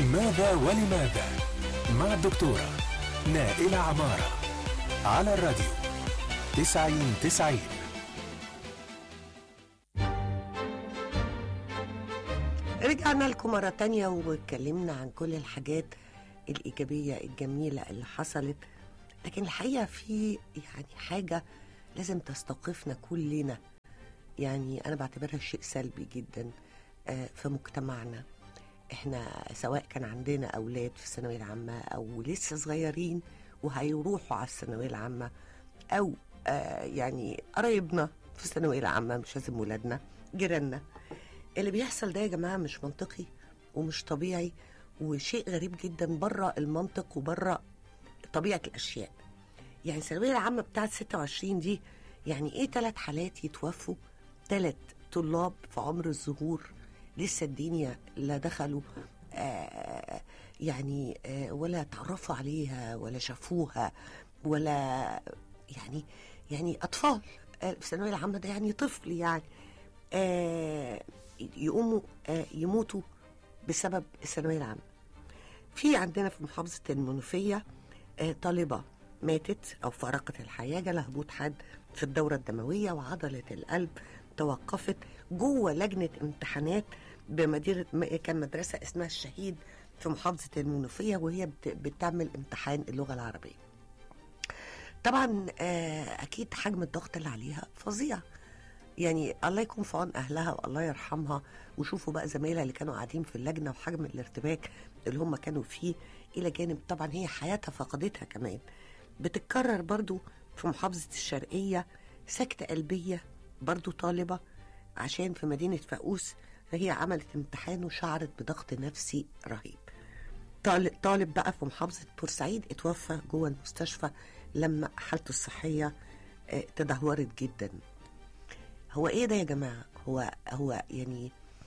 ماذا ولماذا مع الدكتورة نائلة عمارة على الراديو تسعين تسعين رجعنا لكم مرة تانية واتكلمنا عن كل الحاجات الإيجابية الجميلة اللي حصلت لكن الحقيقة في يعني حاجة لازم تستوقفنا كلنا يعني أنا بعتبرها شيء سلبي جدا آه، في مجتمعنا احنا سواء كان عندنا أولاد في الثانوية العامة أو لسه صغيرين وهيروحوا على الثانوية العامة أو آه، يعني قرايبنا في الثانوية العامة مش لازم ولادنا جيراننا اللي بيحصل ده يا جماعة مش منطقي ومش طبيعي وشيء غريب جدا بره المنطق وبره طبيعة الأشياء يعني الثانوية العامة بتاعت 26 دي يعني إيه ثلاث حالات يتوفوا ثلاث طلاب في عمر الظهور لسه الدنيا لا دخلوا آه يعني آه ولا تعرفوا عليها ولا شافوها ولا يعني يعني أطفال آه، في الثانوية العامة ده يعني طفل يعني آه يقوموا آه يموتوا بسبب الثانوية العامة في عندنا في محافظة المنوفية آه، طالبة ماتت أو فارقت الحياة جالها هبوط حاد في الدورة الدموية وعضلة القلب توقفت جوه لجنة امتحانات بمدينة م- كان مدرسة اسمها الشهيد في محافظة المنوفية وهي بت- بتعمل امتحان اللغة العربية طبعا آه، أكيد حجم الضغط اللي عليها فظيع يعني الله يكون في عون اهلها والله يرحمها وشوفوا بقى زمايلها اللي كانوا قاعدين في اللجنه وحجم الارتباك اللي هم كانوا فيه الى جانب طبعا هي حياتها فقدتها كمان بتتكرر برضو في محافظه الشرقيه سكته قلبيه برضو طالبه عشان في مدينه فاقوس هي عملت امتحان وشعرت بضغط نفسي رهيب طالب, طالب بقى في محافظة بورسعيد اتوفى جوه المستشفى لما حالته الصحية آه، تدهورت جدا هو ايه ده يا جماعة هو هو يعني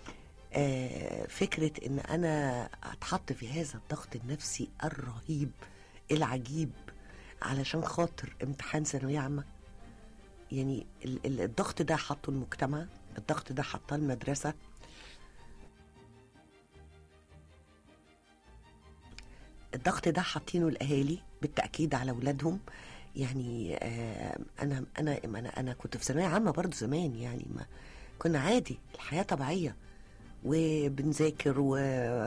آه فكرة ان انا اتحط في هذا الضغط النفسي الرهيب العجيب علشان خاطر امتحان ثانوية عامة يعني ال- ال- الضغط ده حطه المجتمع الضغط ده حطاه المدرسة الضغط ده حاطينه الاهالي بالتاكيد على اولادهم يعني آه انا انا انا انا كنت في ثانويه عامه برضو زمان يعني ما كنا عادي الحياه طبيعيه وبنذاكر و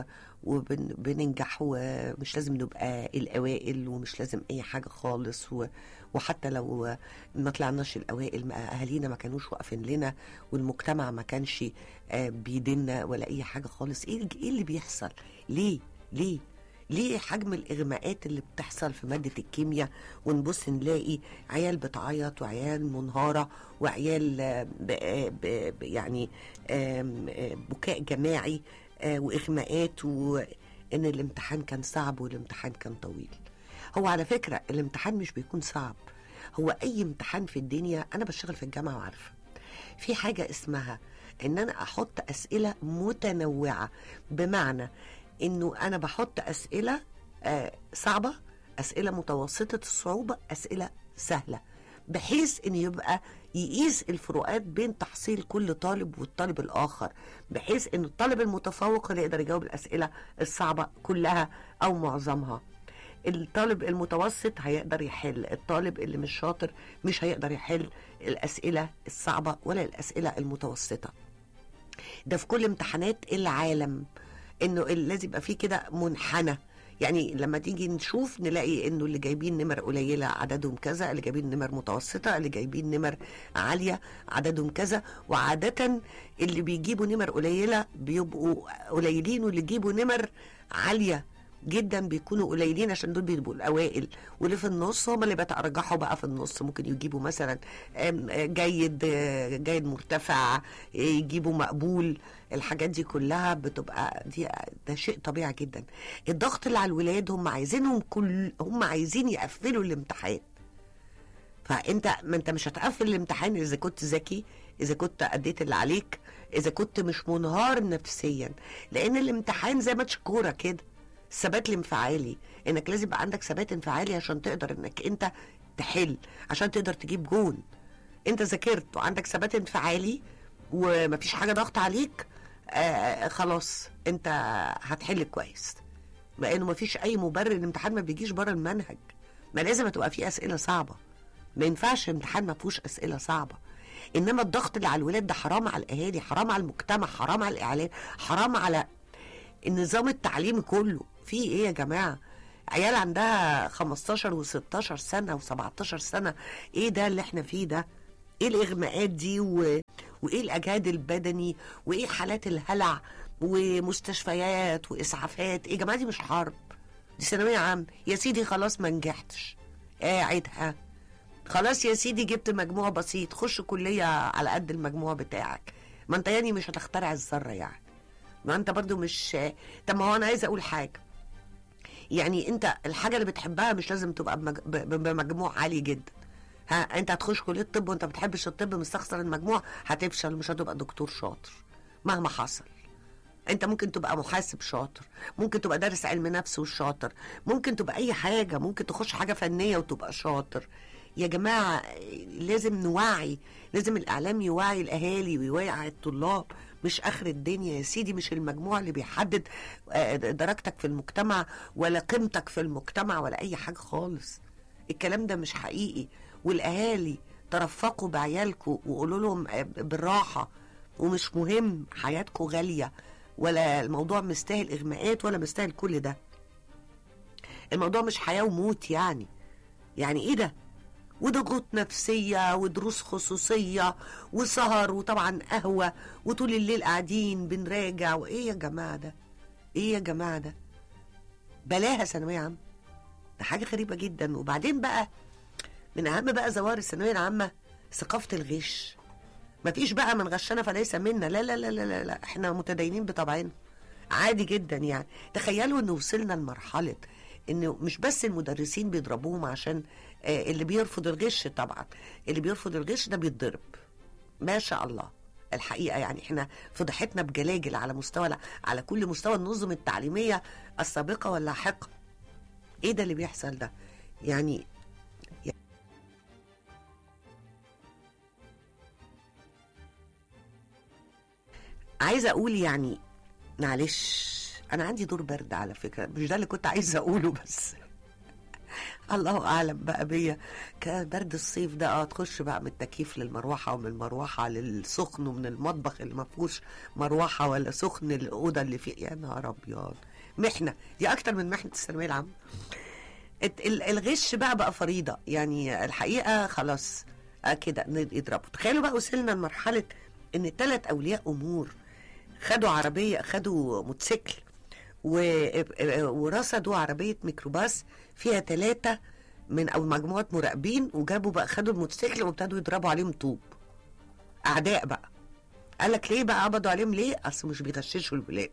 وبننجح ومش لازم نبقى الاوائل ومش لازم اي حاجه خالص و... وحتى لو ما طلعناش الاوائل ما اهالينا ما كانوش واقفين لنا والمجتمع ما كانش آه، بيدينا ولا اي حاجه خالص ايه ايه اللي بيحصل ليه ليه ليه حجم الاغماءات اللي بتحصل في ماده الكيمياء ونبص نلاقي عيال بتعيط وعيال منهاره وعيال آه، ب- آه، ب- ب- يعني آم، آه، بكاء جماعي آه، واغماءات وان الامتحان كان صعب والامتحان كان طويل هو على فكره الامتحان مش بيكون صعب هو اي امتحان في الدنيا انا بشتغل في الجامعه وعارفه في حاجه اسمها ان انا احط اسئله متنوعه بمعنى انه انا بحط اسئله آه صعبه اسئله متوسطه الصعوبه اسئله سهله بحيث ان يبقى يقيس الفروقات بين تحصيل كل طالب والطالب الاخر بحيث ان الطالب المتفوق اللي يقدر يجاوب الاسئله الصعبه كلها او معظمها الطالب المتوسط هيقدر يحل الطالب اللي مش شاطر مش هيقدر يحل الاسئله الصعبه ولا الاسئله المتوسطه ده في كل امتحانات العالم انه لازم يبقى فيه كده منحنى يعني لما تيجي نشوف نلاقي انه اللي جايبين نمر قليله عددهم كذا اللي جايبين نمر متوسطه اللي جايبين نمر عاليه عددهم كذا وعاده اللي بيجيبوا نمر قليله بيبقوا قليلين واللي يجيبوا نمر عاليه جدا بيكونوا قليلين عشان دول بيبقوا الاوائل واللي في النص هم اللي بيترجحوا بقى في النص ممكن يجيبوا مثلا آم، آه، جيد آه، جيد مرتفع آه، يجيبوا مقبول الحاجات دي كلها بتبقى دي ده شيء طبيعي جدا الضغط اللي على الولاد هم عايزينهم كل هم عايزين يقفلوا الامتحان فانت ما انت مش هتقفل الامتحان اذا كنت ذكي اذا كنت اديت اللي عليك اذا كنت مش منهار نفسيا لان الامتحان زي ماتش كوره كده الثبات الانفعالي انك لازم يبقى عندك ثبات انفعالي عشان تقدر انك انت تحل عشان تقدر تجيب جون انت ذاكرت وعندك ثبات انفعالي ومفيش حاجه ضغط عليك آه خلاص انت هتحل كويس لانه ما فيش اي مبرر الامتحان ما بيجيش بره المنهج ما لازم تبقى فيه اسئله صعبه ما ينفعش امتحان ما فيهوش اسئله صعبه انما الضغط اللي على الولاد ده حرام على الاهالي حرام على المجتمع حرام على الاعلام حرام على النظام التعليمي كله في ايه يا جماعه عيال عندها 15 و16 سنه و17 سنه ايه ده اللي احنا فيه ده ايه الاغماءات دي و... وايه الاجهاد البدني وايه حالات الهلع ومستشفيات واسعافات ايه يا جماعه دي مش حرب دي ثانويه عام يا سيدي خلاص ما نجحتش قاعد ها خلاص يا سيدي جبت مجموع بسيط خش كليه على قد المجموع بتاعك ما انت يعني مش هتخترع الذره يعني ما انت برضو مش طب ما هو انا عايزه اقول حاجه يعني انت الحاجه اللي بتحبها مش لازم تبقى بمج... ب- بمجموع عالي جدا ها انت هتخش كليه طب وانت بتحبش الطب مستخسر المجموع هتفشل مش هتبقى دكتور شاطر مهما حصل انت ممكن تبقى محاسب شاطر ممكن تبقى دارس علم نفس وشاطر ممكن تبقى اي حاجه ممكن تخش حاجه فنيه وتبقى شاطر يا جماعه لازم نوعي لازم الاعلام يوعي الاهالي ويوعي الطلاب مش اخر الدنيا يا سيدي مش المجموع اللي بيحدد آه، درجتك في المجتمع ولا قيمتك في المجتمع ولا اي حاجه خالص الكلام ده مش حقيقي والاهالي ترفقوا بعيالكم وقولوا لهم آه، بالراحه ومش مهم حياتكم غاليه ولا الموضوع مستاهل اغماءات ولا مستاهل كل ده الموضوع مش حياه وموت يعني يعني ايه ده وضغوط نفسية ودروس خصوصية وسهر وطبعا قهوة وطول الليل قاعدين بنراجع وإيه يا جماعة ده إيه يا جماعة ده بلاها ثانوية عامة ده حاجة غريبة جدا وبعدين بقى من أهم بقى ظواهر الثانوية العامة ثقافة الغش مفيش بقى من غشنا فليس منا لا لا لا لا لا, لا. احنا متدينين بطبعنا عادي جدا يعني تخيلوا ان وصلنا لمرحله انه مش بس المدرسين بيضربوهم عشان آه، اللي بيرفض الغش طبعا اللي بيرفض الغش ده بيتضرب ما شاء الله الحقيقه يعني احنا فضحتنا بجلاجل على مستوى على كل مستوى النظم التعليميه السابقه واللاحقه ايه ده اللي بيحصل ده يعني عايزه اقول يعني معلش انا عندي دور برد على فكره مش ده اللي كنت عايزه اقوله بس الله اعلم بقى بيا كان برد الصيف ده اه تخش بقى من التكييف للمروحه ومن المروحه للسخن ومن المطبخ اللي ما فيهوش مروحه ولا سخن الاوضه اللي فيه يا نهار ابيض محنه دي اكتر من محنه الثانويه العامه الت- ال- الغش بقى بقى فريضه يعني الحقيقه خلاص آه كده ن- يضربوا تخيلوا بقى وصلنا لمرحله ان الثلاث اولياء امور خدوا عربيه خدوا موتوسيكل و- ورصدوا عربيه ميكروباص فيها ثلاثه من او مجموعه مراقبين وجابوا بقى خدوا الموتوسيكل وابتدوا يضربوا عليهم طوب اعداء بقى قال لك ليه بقى قبضوا عليهم ليه اصل مش بيغششوا الولاد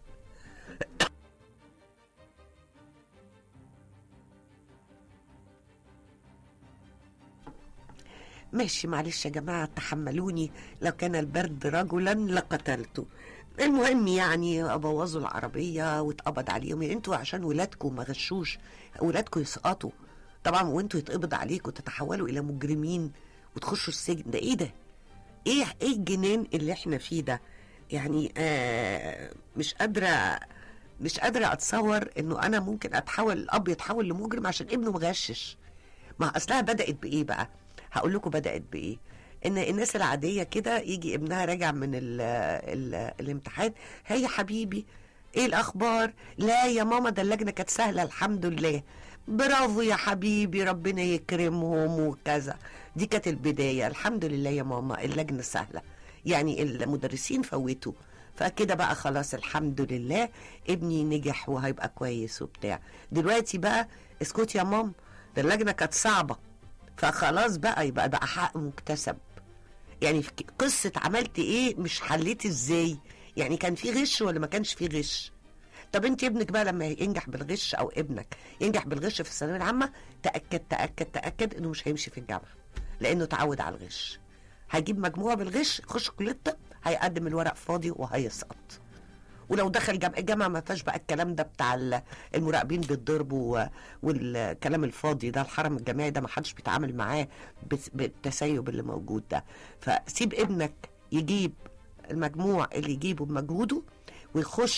ماشي معلش يا جماعة تحملوني لو كان البرد رجلا لقتلته المهم يعني ابوظوا العربية واتقبض عليهم يعني انتوا عشان ولادكم ما غشوش ولادكم يسقطوا طبعا وانتوا يتقبض عليكم تتحولوا الى مجرمين وتخشوا السجن ده ايه ده ايه ايه الجنان اللي احنا فيه ده يعني آه مش قادرة مش قادرة اتصور انه انا ممكن اتحول الاب يتحول لمجرم عشان ابنه مغشش ما اصلها بدات بايه بقى هقول لكم بدات بايه ان الناس العاديه كده يجي ابنها راجع من ال ال الامتحان هي يا حبيبي ايه الاخبار لا يا ماما ده اللجنه كانت سهله الحمد لله برافو يا حبيبي ربنا يكرمهم وكذا دي كانت البدايه الحمد لله يا ماما اللجنه سهله يعني المدرسين فوتوا فكده بقى خلاص الحمد لله ابني نجح وهيبقى كويس وبتاع دلوقتي بقى اسكت يا ماما ده اللجنه كانت صعبه فخلاص بقى يبقى بقى حق مكتسب يعني في ك- قصه عملت ايه مش حليت ازاي يعني كان في غش ولا ما كانش في غش طب انت ابنك بقى لما ينجح بالغش او ابنك ينجح بالغش في الثانويه العامه تاكد تاكد تاكد انه مش هيمشي في الجامعه لانه اتعود على الغش هيجيب مجموعه بالغش يخش كليه الطب هيقدم الورق فاضي وهيسقط ولو دخل جامعة الجامعة ما فيهاش بقى الكلام ده بتاع ال- المراقبين بيتضربوا و- والكلام الفاضي ده الحرم الجامعي ده ما حدش بيتعامل معاه بس- بالتسيب اللي موجود ده فسيب ابنك يجيب المجموع اللي يجيبه بمجهوده ويخش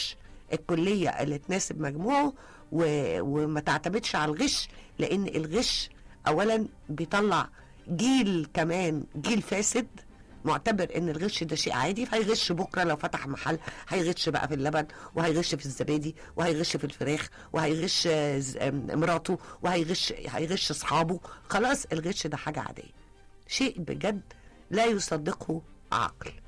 الكليه اللي تناسب مجموعه و... وما تعتمدش على الغش لان الغش اولا بيطلع جيل كمان جيل فاسد معتبر ان الغش ده شيء عادي فهيغش بكره لو فتح محل هيغش بقى في اللبن وهيغش في الزبادي وهيغش في الفراخ وهيغش آه، ز- آم، مراته وهيغش هيغش اصحابه خلاص الغش ده حاجه عاديه شيء بجد لا يصدقه عقل